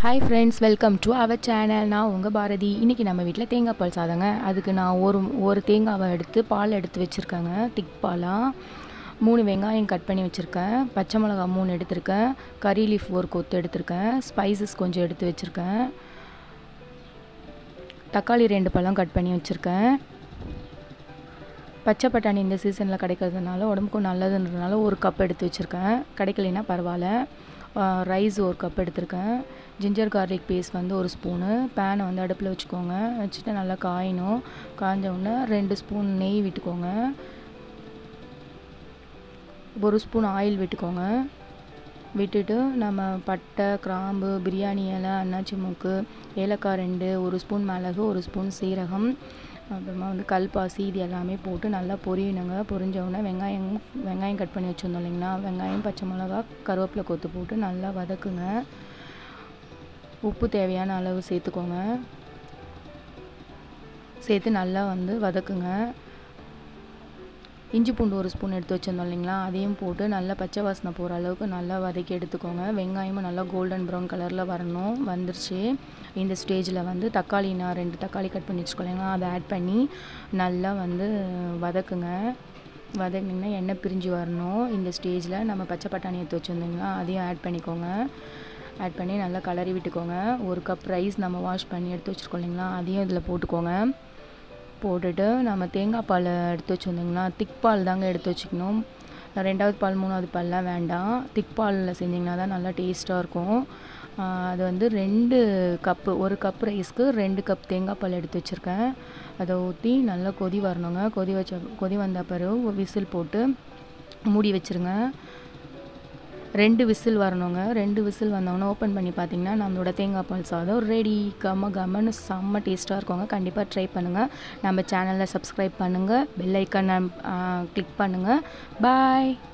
hi friends welcome to our channel நான் உங்கள் பாரதி இன்றைக்கி நம்ம வீட்டில் தேங்காய் பால் சாதங்க அதுக்கு நான் ஒரு ஒரு தேங்காவை எடுத்து பால் எடுத்து வச்சுருக்கேங்க திக் பாலாக மூணு வெங்காயம் கட் பண்ணி வச்சுருக்கேன் பச்சை மிளகா மூணு எடுத்திருக்கேன் கறி லீஃப் ஒரு கொத்து எடுத்திருக்கேன் ஸ்பைசஸ் கொஞ்சம் எடுத்து வச்சுருக்கேன் தக்காளி ரெண்டு பழம் கட் பண்ணி வச்சுருக்கேன் பச்சை பட்டாணி இந்த சீசனில் கிடைக்கிறதுனால உடம்புக்கும் நல்லதுன்றதுனால ஒரு கப் எடுத்து வச்சுருக்கேன் கிடைக்கலைன்னா பரவாயில்ல ரைஸ் ஒரு கப் எடுத்திருக்கேன் ஜிஞ்சர் கார்லிக் பேஸ்ட் வந்து ஒரு ஸ்பூனு பேனை வந்து அடுப்பில் வச்சுக்கோங்க வச்சுட்டு நல்லா காயணும் காய்ஞ்ச உடனே ரெண்டு ஸ்பூன் நெய் விட்டுக்கோங்க ஒரு ஸ்பூன் ஆயில் விட்டுக்கோங்க விட்டுட்டு நம்ம பட்டை கிராம்பு பிரியாணி இலை அன்னாச்சி மூக்கு ஏலக்காய் ரெண்டு ஒரு ஸ்பூன் மிளகு ஒரு ஸ்பூன் சீரகம் அப்புறமா வந்து கல்பாசி இது எல்லாமே போட்டு நல்லா பொரியணுங்க பொரிஞ்ச உடனே வெங்காயம் வெங்காயம் கட் பண்ணி வச்சுருந்தோம் இல்லைங்களா வெங்காயம் பச்சை மிளகா கருவேப்பிலை கொத்து போட்டு நல்லா வதக்குங்க உப்பு தேவையான அளவு சேர்த்துக்கோங்க சேர்த்து நல்லா வந்து வதக்குங்க இஞ்சி பூண்டு ஒரு ஸ்பூன் எடுத்து வச்சுருந்தோம் இல்லைங்களா அதையும் போட்டு நல்லா பச்சை வாசனை போகிற அளவுக்கு நல்லா வதக்கி எடுத்துக்கோங்க வெங்காயமும் நல்லா கோல்டன் ப்ரௌன் கலரில் வரணும் வந்துருச்சு இந்த ஸ்டேஜில் வந்து தக்காளி நான் ரெண்டு தக்காளி கட் பண்ணி வச்சுக்கோ இல்லைங்களா அதை ஆட் பண்ணி நல்லா வந்து வதக்குங்க வதக்குனிங்கன்னா எண்ணெய் பிரிஞ்சு வரணும் இந்த ஸ்டேஜில் நம்ம பச்சை பட்டாணி எடுத்து வச்சுருந்தீங்களா அதையும் ஆட் பண்ணிக்கோங்க ஆட் பண்ணி நல்லா கலரி விட்டுக்கோங்க ஒரு கப் ரைஸ் நம்ம வாஷ் பண்ணி எடுத்து வச்சுருக்கோம் இல்லைங்களா அதையும் இதில் போட்டுக்கோங்க போட்டுட்டு நம்ம தேங்காய் பால் எடுத்து வச்சுருந்தீங்கன்னா திக் பால் தாங்க எடுத்து வச்சுக்கணும் ரெண்டாவது பால் மூணாவது பால்லாம் வேண்டாம் திக் பாலில் செஞ்சிங்கன்னா தான் நல்லா டேஸ்ட்டாக இருக்கும் அது வந்து ரெண்டு கப்பு ஒரு கப் ரைஸ்க்கு ரெண்டு கப் தேங்காய் பால் எடுத்து வச்சுருக்கேன் அதை ஊற்றி நல்லா கொதி வரணுங்க கொதி வச்ச கொதி வந்த பிறகு விசில் போட்டு மூடி வச்சுருங்க ரெண்டு விசில் வரணுங்க ரெண்டு விசில் வந்தோடனே ஓப்பன் பண்ணி பார்த்தீங்கன்னா நம்மளோட தேங்காய் பால் சாதம் ரெடி கம்ம கம்மன்னு செம்ம டேஸ்ட்டாக இருக்குங்க கண்டிப்பாக ட்ரை பண்ணுங்கள் நம்ம சேனலில் சப்ஸ்கிரைப் பண்ணுங்கள் பெல் ஐக்கன் கிளிக் பண்ணுங்கள் பாய்